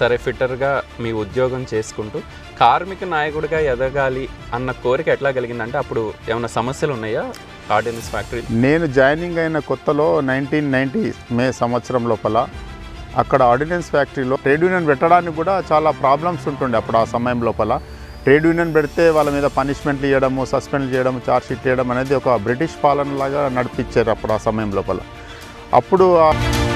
సరే ఫిట్టర్గా మీ ఉద్యోగం చేసుకుంటూ కార్మిక నాయకుడిగా ఎదగాలి అన్న కోరిక ఎట్లా కలిగిందంటే అప్పుడు ఏమైనా సమస్యలు ఉన్నాయా ఆర్డినెన్స్ ఫ్యాక్టరీ నేను జాయినింగ్ అయిన కొత్తలో నైన్టీన్ నైంటీ మే సంవత్సరం లోపల అక్కడ ఆర్డినెన్స్ ఫ్యాక్టరీలో ట్రేడ్ యూనియన్ పెట్టడానికి కూడా చాలా ప్రాబ్లమ్స్ ఉంటుండే అప్పుడు ఆ సమయం లోపల ట్రేడ్ యూనియన్ పెడితే వాళ్ళ మీద పనిష్మెంట్లు ఇవ్వడము సస్పెండ్ చేయడం చార్జ్ షీట్ చేయడం అనేది ఒక బ్రిటిష్ పాలనలాగా నడిపించారు అప్పుడు ఆ సమయం లోపల అప్పుడు ఆ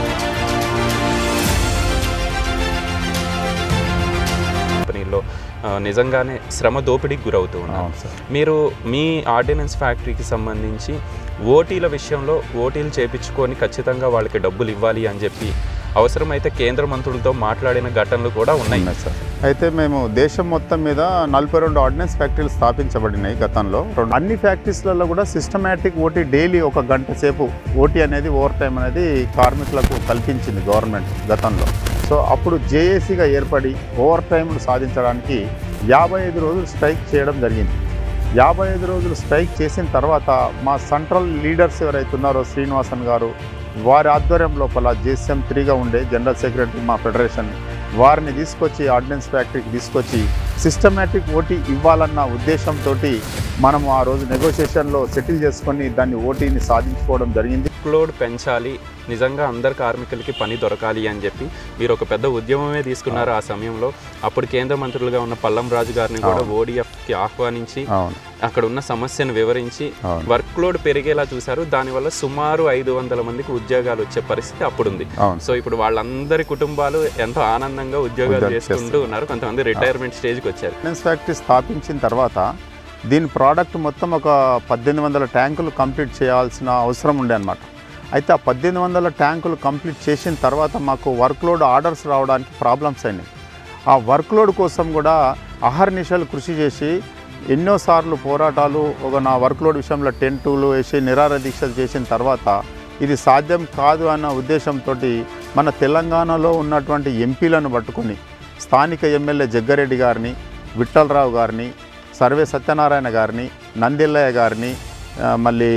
కంపెనీలో ఆ, నిజంగానే శ్రమ దోపిడీకి గురవుతూ ఉన్నారు అవును సార్ మీరు మీ ఆర్డినెన్స్ ఫ్యాక్టరీకి సంబంధించి ఓటీల విషయంలో ఓటీలు చేపించుకొని ఖచ్చితంగా వాళ్ళకి డబ్బులు ఇవ్వాలి అని చెప్పి అవసరమైతే కేంద్ర మంత్రులతో మాట్లాడిన ఘటనలు కూడా ఉన్నాయి ఉన్నాయి సార్ అయితే మేము దేశం మొత్తం మీద నలభై రెండు ఆర్డినెన్స్ ఫ్యాక్టరీలు స్థాపించబడినాయి గతంలో రెండు అన్ని ఫ్యాక్టరీస్లలో కూడా సిస్టమేటిక్ ఓటీ డైలీ ఒక గంట సేపు ఓటీ అనేది ఓవర్ టైం అనేది కార్మికులకు కల్పించింది గవర్నమెంట్ గతంలో సో అప్పుడు జేఏసీగా ఏర్పడి ఓవర్ టైంను సాధించడానికి యాభై ఐదు రోజులు స్ట్రైక్ చేయడం జరిగింది యాభై ఐదు రోజులు స్ట్రైక్ చేసిన తర్వాత మా సెంట్రల్ లీడర్స్ ఎవరైతే ఉన్నారో శ్రీనివాసన్ గారు వారి ఆధ్వర్యం లోపల జేసీఎం త్రీగా ఉండే జనరల్ సెక్రటరీ మా ఫెడరేషన్ వారిని తీసుకొచ్చి ఆర్డినెన్స్ ఫ్యాక్టరీకి తీసుకొచ్చి సిస్టమేటిక్ ఓటీ ఇవ్వాలన్న ఉద్దేశంతో మనము ఆ రోజు నెగోషియేషన్లో సెటిల్ చేసుకొని దాన్ని ఓటీని సాధించుకోవడం జరిగింది లోడ్ పెంచాలి నిజంగా అందరు కార్మికులకి పని దొరకాలి అని చెప్పి మీరు ఒక పెద్ద ఉద్యమమే తీసుకున్నారు ఆ సమయంలో అప్పుడు కేంద్ర మంత్రులుగా ఉన్న పల్లం రాజు గారిని కూడా ఓడిఎఫ్కి ఆహ్వానించి అవును అక్కడ ఉన్న సమస్యను వివరించి అవును వర్క్ లోడ్ పెరిగేలా చూశారు దానివల్ల సుమారు ఐదు వందల మందికి ఉద్యోగాలు వచ్చే పరిస్థితి అప్పుడు ఉంది అవును సో ఇప్పుడు వాళ్ళందరి కుటుంబాలు ఎంతో ఆనందంగా ఉద్యోగాలు ఉద్యోగం చేసుకుంటూ ఉన్నారు కొంతమంది రిటైర్మెంట్ స్టేజ్కి వచ్చారు ఆర్డినెన్స్ ఫ్యాక్టరీ స్థాపించిన తర్వాత దీని ప్రోడక్ట్ మొత్తం ఒక పద్దెనిమిది వందల ట్యాంకులు కంప్లీట్ చేయాల్సిన అవసరం ఉండే అనమాట అయితే ఆ పద్దెనిమిది వందల ట్యాంకులు కంప్లీట్ చేసిన తర్వాత మాకు వర్క్ లోడ్ ఆర్డర్స్ రావడానికి ప్రాబ్లమ్స్ అయినాయి ఆ వర్క్ లోడ్ కోసం కూడా అహర్నిశలు కృషి చేసి ఎన్నోసార్లు పోరాటాలు ఒక నా వర్క్ లోడ్ విషయంలో టెంటులు వేసి నిరార దీక్షలు చేసిన తర్వాత ఇది సాధ్యం కాదు అన్న ఉద్దేశంతో మన తెలంగాణలో ఉన్నటువంటి ఎంపీలను పట్టుకొని స్థానిక ఎమ్మెల్యే జగ్గారెడ్డి గారిని విఠలరావు గారిని సర్వే సత్యనారాయణ గారిని నందిల్లయ్య గారిని ఆ, మళ్ళీ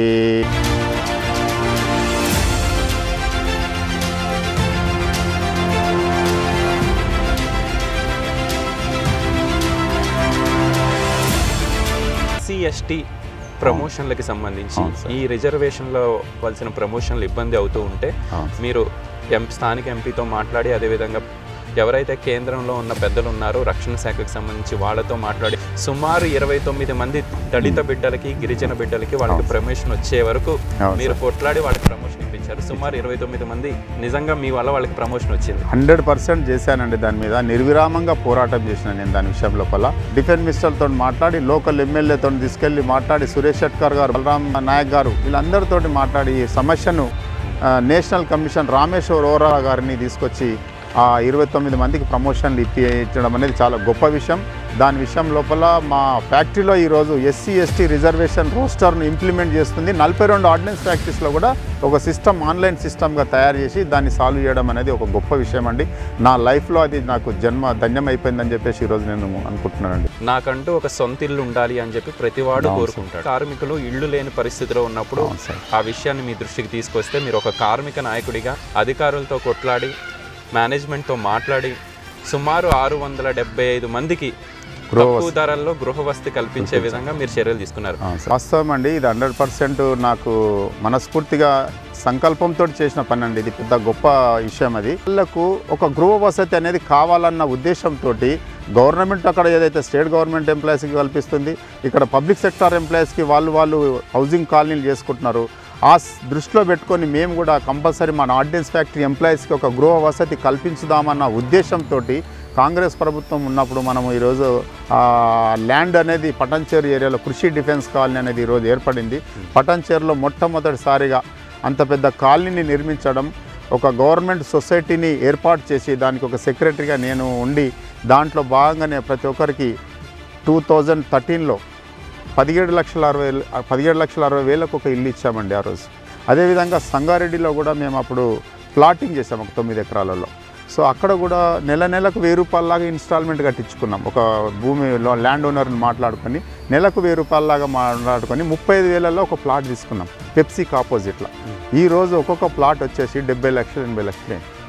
ఎస్సీ ఎస్టీ ప్రమోషన్లకి సంబంధించి అవును సార్. ఈ రిజర్వేషన్లో వలసిన ప్రమోషన్లు ఇబ్బంది అవుతూ ఉంటే అవును మీరు ఎం స్థానిక ఎంపీతో మాట్లాడి అదేవిధంగా ఎవరైతే కేంద్రంలో ఉన్న పెద్దలు ఉన్నారో రక్షణ శాఖకు సంబంధించి వాళ్ళతో మాట్లాడి సుమారు ఇరవై తొమ్మిది మంది దళిత బిడ్డలకి గిరిజన బిడ్డలకి వాళ్ళకి ప్రమోషన్ వచ్చే వరకు అవును మీరు కొట్లాడి వాళ్ళకి ప్రమోషన్ ఇప్పించారు సుమారు ఇరవై తొమ్మిది మంది నిజంగా మీ వల్ల వాళ్ళకి ప్రమోషన్ వచ్చింది హండ్రెడ్ పర్సెంట్ చేశానండి దాని మీద నిర్విరామంగా పోరాటం చేసిన నేను దాని విషయం లోపల డిఫెన్స్ మినిస్టర్తో మాట్లాడి లోకల్ ఎమ్మెల్యేతో తీసుకెళ్లి మాట్లాడి సురేష్ షెట్కర్ గారు బలరాం నాయక్ గారు వీళ్ళందరితోటి మాట్లాడి ఈ సమస్యను ఆ, నేషనల్ కమిషన్ రామేశ్వర్ ఓరా గారిని తీసుకొచ్చి ఆ ఇరవై తొమ్మిది మందికి ప్రమోషన్లు ఇప్పించడం అనేది చాలా గొప్ప విషయం దాని విషయం లోపల మా ఫ్యాక్టరీలో ఈరోజు ఎస్సీ ఎస్టీ రిజర్వేషన్ రోస్టర్ను ఇంప్లిమెంట్ చేస్తుంది నలభై రెండు ఆర్డినెన్స్ ఫ్యాక్టరీస్లో కూడా ఒక సిస్టమ్ ఆన్లైన్ సిస్టమ్గా తయారు చేసి దాన్ని సాల్వ్ చేయడం అనేది ఒక గొప్ప విషయం అండి నా లైఫ్లో అది నాకు జన్మ ధన్యం అయిపోయిందని చెప్పేసి ఈరోజు నేను అనుకుంటున్నానండి నాకంటూ ఒక సొంత ఇల్లు ఉండాలి అని చెప్పి ప్రతివాడు అవును సార్. కోరుకుంటాడు కార్మికులు ఇల్లు లేని పరిస్థితిలో ఉన్నప్పుడు అవును సార్. ఆ విషయాన్ని మీ దృష్టికి తీసుకొస్తే మీరు ఒక కార్మిక నాయకుడిగా అధికారులతో కొట్లాడి మేనేజ్మెంట్తో మాట్లాడి సుమారు ఆరు వందల డెబ్బై ఐదు మందికి గృహ తక్కువ ధరల్లో గృహ వసతి కల్పించే విధంగా మీరు చర్యలు తీసుకున్నారు ఆ, సార్. వాస్తవం అండి ఇది హండ్రెడ్ పర్సెంట్ నాకు మనస్ఫూర్తిగా సంకల్పంతో చేసిన పని అండి ఇది పెద్ద గొప్ప విషయం అది వాళ్ళకు ఒక గృహ వసతి అనేది కావాలన్న ఉద్దేశంతో గవర్నమెంట్ అక్కడ ఏదైతే స్టేట్ గవర్నమెంట్ ఎంప్లాయీస్కి కల్పిస్తుంది ఇక్కడ పబ్లిక్ సెక్టార్ ఎంప్లాయీస్కి వాళ్ళు వాళ్ళు హౌసింగ్ కాలనీలు చేసుకుంటున్నారు ఆ స్- దృష్టిలో పెట్టుకొని మేము కూడా కంపల్సరీ మన ఆర్డినెన్స్ ఫ్యాక్టరీ ఎంప్లాయీస్కి ఒక గృహ వసతి కల్పించుదామన్న ఉద్దేశంతో కాంగ్రెస్ ప్రభుత్వం ఉన్నప్పుడు మనం ఈరోజు ఆ, ల్యాండ్ అనేది పటంచేరు ఏరియాలో కృషి డిఫెన్స్ కాలనీ అనేది ఈరోజు ఏర్పడింది పటంచేరులో మొట్టమొదటిసారిగా అంత పెద్ద కాలనీని నిర్మించడం ఒక గవర్నమెంట్ సొసైటీని ఏర్పాటు చేసి దానికి ఒక సెక్రటరీగా నేను ఉండి దాంట్లో భాగంగానే ప్రతి ఒక్కరికి టూ థౌజండ్ థర్టీన్లో పదిహేడు లక్షల అరవై వేలు- పదిహేడు లక్షల అరవై వేలకు ఒక ఇల్లు ఇచ్చామండి ఆ రోజు అదేవిధంగా సంగారెడ్డిలో కూడా మేము అప్పుడు ప్లాటింగ్ చేసాం ఒక తొమ్మిది ఎకరాలలో సో అక్కడ కూడా నెల నెలకు వెయ్యి రూపాయలలాగా ఇన్స్టాల్మెంట్ కట్టించుకున్నాం ఒక భూమిలో ల్యాండ్ ఓనర్ని మాట్లాడుకొని నెలకు వెయ్యి రూపాయలలాగా మాట్లాడుకొని ముప్పై ఐదు వేలలో ఒక ప్లాట్ తీసుకున్నాం పెప్సీకి ఆపోజిట్లో ఈ రోజు ఒక్కొక్క ప్లాట్ వచ్చేసి డెబ్బై లక్షలు ఎనభై లక్షలు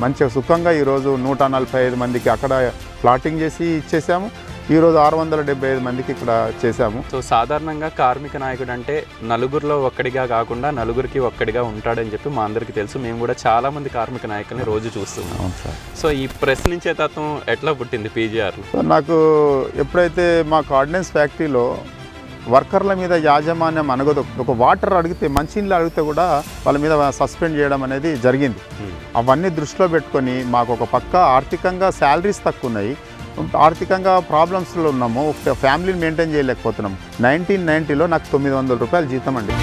మంచిగా సుఖంగా ఈరోజు నూట నలభై ఐదు మందికి అక్కడ ప్లాటింగ్ చేసి ఇచ్చేసాము ఈరోజు ఆరు వందల డెబ్బై ఐదు మందికి ఇక్కడ చేశాము సో సాధారణంగా కార్మిక నాయకుడు అంటే నలుగురిలో ఒక్కడిగా కాకుండా నలుగురికి ఒక్కడిగా ఉంటాడని చెప్పి మా అందరికీ తెలుసు మేము కూడా చాలా మంది కార్మిక నాయకుల్ని రోజు చూస్తున్నాం అవును సార్ సో ఈ ప్రశ్నించే తత్వం ఎట్లా పుట్టింది పీజీఆర్లో సో నాకు ఎప్పుడైతే మా కార్డినెన్స్ ఫ్యాక్టరీలో వర్కర్ల మీద యాజమాన్యం అనగదు ఒక వాటర్ అడిగితే మంచినీళ్ళు అడిగితే కూడా వాళ్ళ మీద సస్పెండ్ చేయడం అనేది జరిగింది అవన్నీ దృష్టిలో పెట్టుకొని మాకు ఒక పక్క ఆర్థికంగా శాలరీస్ తక్కువ ఉన్నాయి ఆర్థికంగా ప్రాబ్లమ్స్లో ఉన్నాము ఒక ఫ్యామిలీని మెయింటైన్ చేయలేకపోతున్నాం నైన్టీన్ నైంటీలో నాకు తొమ్మిది వందల రూపాయలు జీతం అండి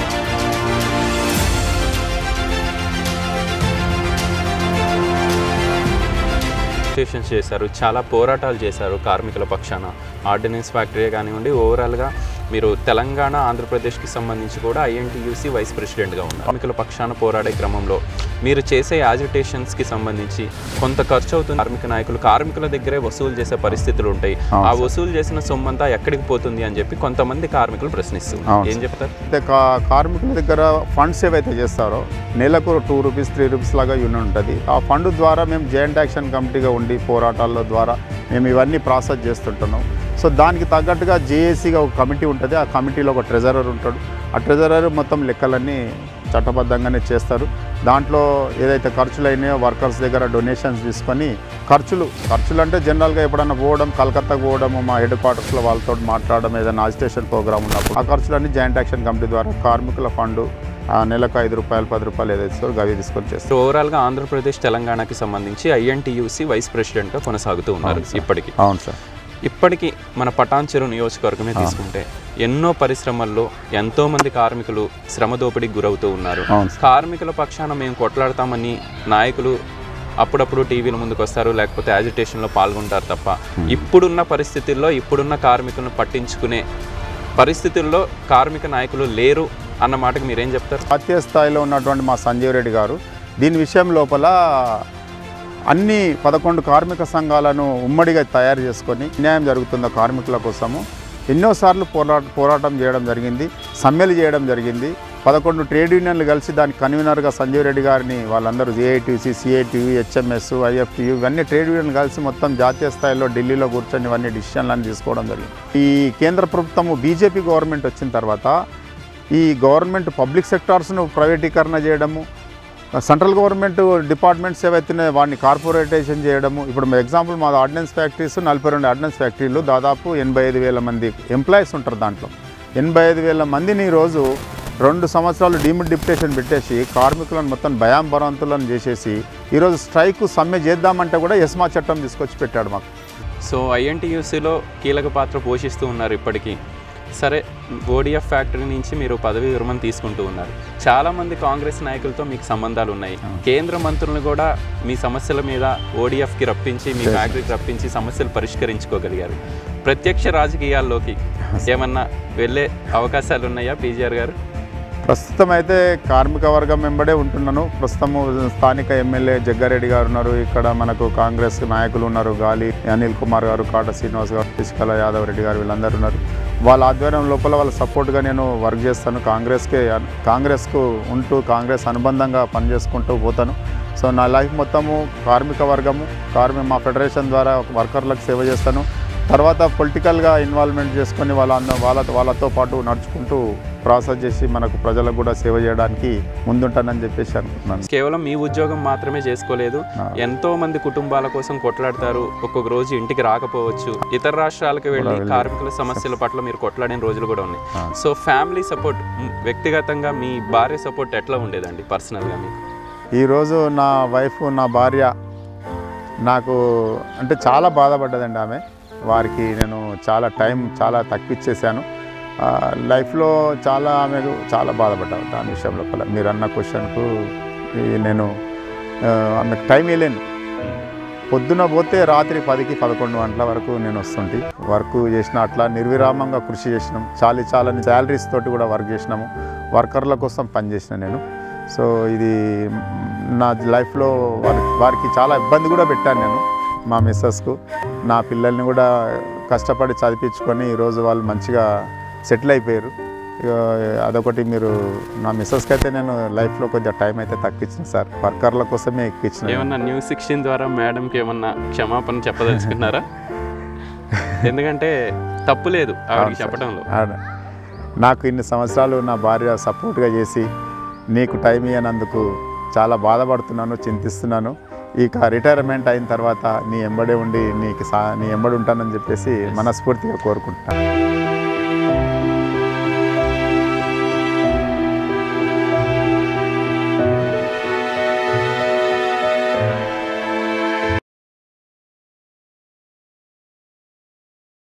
స్టేషన్స్ చేశారు చాలా పోరాటాలు చేశారు కార్మికుల పక్షాన ఆర్డినెన్స్ ఫ్యాక్టరీ కానివ్వండి ఓవరాల్గా మీరు తెలంగాణ ఆంధ్రప్రదేశ్కి సంబంధించి కూడా ఐఎన్టీయూసీ వైస్ ప్రెసిడెంట్గా ఉన్నారు కార్మికుల పక్షాన పోరాడే క్రమంలో మీరు చేసే యాజిటేషన్స్కి సంబంధించి కొంత ఖర్చు అవుతుంది కార్మిక నాయకులు కార్మికుల దగ్గరే వసూలు చేసే పరిస్థితులు ఉంటాయి అవును ఆ వసూలు చేసిన సొమ్మంతా ఎక్కడికి పోతుంది అని చెప్పి కొంతమంది కార్మికులు ప్రశ్నిస్తున్నారు అవును ఏం చెప్తారు అయితే కా కార్మికుల దగ్గర ఫండ్స్ ఏవైతే చేస్తారో నెలకు టూ రూపీస్ త్రీ రూపీస్ లాగా యూనిట్ ఉంటుంది ఆ ఫండ్ ద్వారా మేము జాయింట్ యాక్షన్ కమిటీగా ఉండి పోరాటాల ద్వారా మేము ఇవన్నీ ప్రాసెస్ చేస్తుంటున్నాం సో దానికి తగ్గట్టుగా జేఏసీగా ఒక కమిటీ ఉంటుంది ఆ కమిటీలో ఒక ట్రెజరర్ ఉంటాడు ఆ ట్రెజరర్ మొత్తం లెక్కలన్నీ చట్టబద్ధంగానే చేస్తారు దాంట్లో ఏదైతే ఖర్చులు అయినాయో వర్కర్స్ దగ్గర డొనేషన్స్ తీసుకొని ఖర్చులు ఖర్చులు అంటే జనరల్గా ఎప్పుడైనా పోవడం కలకత్తా పోవడం మా హెడ్ క్వార్టర్స్లో వాళ్ళతో మాట్లాడడం ఏదైనా అజిటేషన్ ప్రోగ్రామ్ ఉన్నప్పుడు ఆ ఖర్చులన్నీ జాయింట్ యాక్షన్ కమిటీ ద్వారా కార్మికుల ఫండ్ ఆ నెలకు ఐదు రూపాయలు పది రూపాయలు ఏదైతే ఇస్తారో అవి తీసుకొని చేస్తారు సో ఓవరాల్గా ఆంధ్రప్రదేశ్ తెలంగాణకి సంబంధించి ఐఎన్టీయూసీ వైస్ ప్రెసిడెంట్గా కొనసాగుతూ ఉన్నారు అవును సార్. ఇప్పటికి అవును సార్ ఇప్పటికీ మన పటాన్చెరు నియోజకవర్గమే తీసుకుంటే ఎన్నో పరిశ్రమల్లో ఎంతో మంది కార్మికులు శ్రమ దోపిడీకి గురవుతూ ఉన్నారు అవును సార్ కార్మికుల పక్షాన మేము కొట్లాడతామని నాయకులు అప్పుడప్పుడు టీవీల ముందుకు వస్తారు లేకపోతే యాజిటేషన్లో పాల్గొంటారు తప్ప ఇప్పుడున్న పరిస్థితుల్లో ఇప్పుడున్న కార్మికులను పట్టించుకునే పరిస్థితుల్లో కార్మిక నాయకులు లేరు అన్న మాటకు మీరేం చెప్తారు జాతీయ స్థాయిలో ఉన్నటువంటి మా సంజీవ్ రెడ్డి గారు దీని విషయం లోపల అన్ని పదకొండు కార్మిక సంఘాలను ఉమ్మడిగా తయారు చేసుకొని న్యాయం జరుగుతుందో కార్మికుల కోసము ఎన్నోసార్లు పోరాట పోరాటం చేయడం జరిగింది సమ్మెలు చేయడం జరిగింది పదకొండు ట్రేడ్ యూనియన్లు కలిసి దానికి కన్వీనర్గా సంజీవ్ రెడ్డి గారిని వాళ్ళందరూ ఏఐటీసీ సిఐటియు హెచ్ఎంఎస్ ఐఎఫ్టియు ఇవన్నీ ట్రేడ్ యూనియన్ కలిసి మొత్తం జాతీయ స్థాయిలో ఢిల్లీలో కూర్చొని ఇవన్నీ డిసిషన్లను తీసుకోవడం జరిగింది ఈ కేంద్ర ప్రభుత్వము బీజేపీ గవర్నమెంట్ వచ్చిన తర్వాత ఈ గవర్నమెంట్ పబ్లిక్ సెక్టార్స్ను ప్రైవేటీకరణ చేయడము సెంట్రల్ గవర్నమెంట్ డిపార్ట్మెంట్స్ ఏవైతున్నాయో వాటిని కార్పొరేటైజేషన్ చేయడము ఇప్పుడు ఎగ్జాంపుల్ మా ఆర్డినెన్స్ ఫ్యాక్టరీస్ నలభై రెండు ఆర్డినెన్స్ ఫ్యాక్టరీలు దాదాపు ఎనభై ఐదు వేల మంది ఎంప్లాయీస్ ఉంటారు దాంట్లో ఎనభై ఐదు వేల మందిని ఈరోజు రెండు సంవత్సరాలు డీమ్డ్ డిప్యుటేషన్ పెట్టేసి కార్మికులను మొత్తం భయాంబరంతులను చేసేసి ఈరోజు స్ట్రైక్ సమ్మె చేద్దామంటే కూడా ఎస్మా చట్టం తీసుకొచ్చి పెట్టాడు మాకు సో ఐఎన్టీయూసీలో కీలక పాత్ర పోషిస్తూ ఉన్నారు ఇప్పటికీ సరే ఓడిఎఫ్ ఫ్యాక్టరీ నుంచి మీరు పదవి విరమణ తీసుకుంటూ ఉన్నారు చాలామంది కాంగ్రెస్ నాయకులతో మీకు సంబంధాలు ఉన్నాయి కేంద్ర మంత్రులను కూడా మీ సమస్యల మీద ఓడిఎఫ్కి రప్పించి మీ ఫ్యాక్టరీకి రప్పించి సమస్యలు పరిష్కరించుకోగలిగారు ప్రత్యక్ష రాజకీయాల్లోకి ఏమన్నా వెళ్ళే అవకాశాలు ఉన్నాయా పీజీఆర్ గారు ప్రస్తుతం అయితే కార్మిక వర్గం వెంబడే ఉంటున్నాను ప్రస్తుతము స్థానిక ఎమ్మెల్యే జగ్గారెడ్డి గారు ఉన్నారు ఇక్కడ మనకు కాంగ్రెస్ నాయకులు ఉన్నారు గాలి అనిల్ కుమార్ గారు కాట శ్రీనివాస్ గారు శశికళ యాదవ్ రెడ్డి గారు వీళ్ళందరూ ఉన్నారు వాళ్ళ ఆధ్వర్యం లోపల వాళ్ళ సపోర్ట్గా నేను వర్క్ చేస్తాను కాంగ్రెస్కే కాంగ్రెస్కు ఉంటూ కాంగ్రెస్ అనుబంధంగా పనిచేసుకుంటూ పోతాను సో నా లైఫ్ మొత్తము కార్మిక వర్గము కార్మి మా ఫెడరేషన్ ద్వారా వర్కర్లకు సేవ చేస్తాను తర్వాత పొలిటికల్గా ఇన్వాల్వ్మెంట్ చేసుకొని వాళ్ళ అన్న- వాళ్ళ వాళ్ళతో పాటు నడుచుకుంటూ ప్రాసెస్ చేసి మనకు ప్రజలకు కూడా సేవ చేయడానికి ముందుంటానని చెప్పేసి అనుకుంటున్నాను కేవలం మీ ఉద్యోగం మాత్రమే చేసుకోలేదు ఎంతో మంది కుటుంబాల కోసం కొట్లాడతారు ఒక్కొక్క రోజు ఇంటికి రాకపోవచ్చు ఇతర రాష్ట్రాలకు వెళ్ళి కార్మికుల సమస్యల పట్ల మీరు కొట్లాడిన రోజులు కూడా ఉన్నాయి ఆ. సో ఫ్యామిలీ సపోర్ట్ వ్యక్తిగతంగా మీ భార్య సపోర్ట్ ఎట్లా ఉండేదండి పర్సనల్గా మీకు ఈరోజు నా వైఫ్ నా భార్య నాకు అంటే చాలా బాధపడ్డదండి ఆమె వారికి నేను చాలా టైం చాలా తక్కువిచ్చేసాను ఆ, లైఫ్లో చాలా ఆమెకు చాలా బాధపడ్డాను దాని విషయంలో కూడా మీరు అన్న క్వశ్చన్కు ఈ నేను ఆ, ఆమెకు టైం ఇవ్వలేను పొద్దున పోతే రాత్రి పదికి పదకొండు గంటల వరకు నేను వస్తుంటే వర్క్ చేసిన అట్లా నిర్విరామంగా కృషి చేసినాం చాలి చాలని శాలరీస్ తోటి కూడా వర్క్ చేసినాము వర్కర్ల కోసం పనిచేసిన నేను సో ఇది మ్, నా లైఫ్లో వారి వారికి చాలా ఇబ్బంది కూడా పెట్టాను నేను మా మిస్సెస్కు నా పిల్లల్ని కూడా కష్టపడి చదివించుకొని ఈరోజు వాళ్ళు మంచిగా సెటిల్ అయిపోయారు ఇక అదొకటి మీరు నా మిస్సెస్కి అయితే నేను లైఫ్లో కొద్దిగా టైం అయితే తగ్గించిన సార్ వర్కర్ల కోసమే ఎక్కించిన ఏమన్నా న్యూస్ సిక్స్టీన్ ద్వారా మేడంకి ఏమన్నా క్షమాపణ చెప్పదలుచుకున్నారా ఎందుకంటే తప్పు లేదు ఆవిడకి చెప్పడంలో ఆడ- నాకు ఇన్ని సంవత్సరాలు నా భార్య సపోర్ట్గా చేసి నీకు టైం ఇవ్వనందుకు చాలా బాధపడుతున్నాను చింతిస్తున్నాను ఇక రిటైర్మెంట్ అయిన తర్వాత నీ ఎంబడే ఉండి నీకు సా నీ ఎంబడి ఉంటానని చెప్పేసి మనస్ఫూర్తిగా కోరుకుంటున్నాను